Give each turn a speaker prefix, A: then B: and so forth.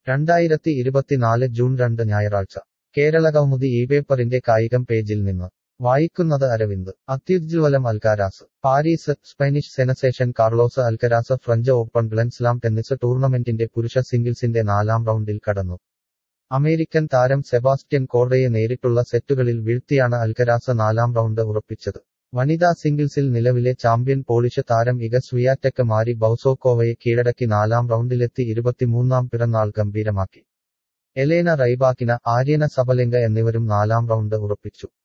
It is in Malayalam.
A: രണ്ടായിരത്തി ഇരുപത്തിനാല് ജൂൺ രണ്ട് ഞായറാഴ്ച കേരളകൗമുദി ഈ പേപ്പറിന്റെ കായികം പേജിൽ നിന്ന് വായിക്കുന്നത് അരവിന്ദ് അത്യുജ്വലം Alcaraz Paris Spanish sensation Carlos Alcaraz French Open grand slam tennis ടൂർണമെന്റിന്റെ പുരുഷ സിംഗിൾസിന്റെ നാലാം റൗണ്ടിൽ കടന്നു അമേരിക്കൻ താരം സെബാസ്റ്റ്യൻ കോർഡയെ നേരിട്ടുള്ള സെറ്റുകളിൽ വീഴ്ത്തിയാണ് അൽക്കരാസ് നാലാം റൗണ്ട് ഉറപ്പിച്ചത് വനിതാ സിംഗിൾസിൽ നിലവിലെ ചാമ്പ്യൻ പോളിഷ് താരം ഇഗ സ്വിയാറ്റക്ക് മാരി ബൌസോക്കോവയെ കീഴടക്കി നാലാം റൗണ്ടിലെത്തി ഇരുപത്തിമൂന്നാം പിറന്നാൾ ഗംഭീരമാക്കി എലേന റൈബാക്കിന ആര്യന സബലെങ്ക എന്നിവരും നാലാം റൗണ്ട് ഉറപ്പിച്ചു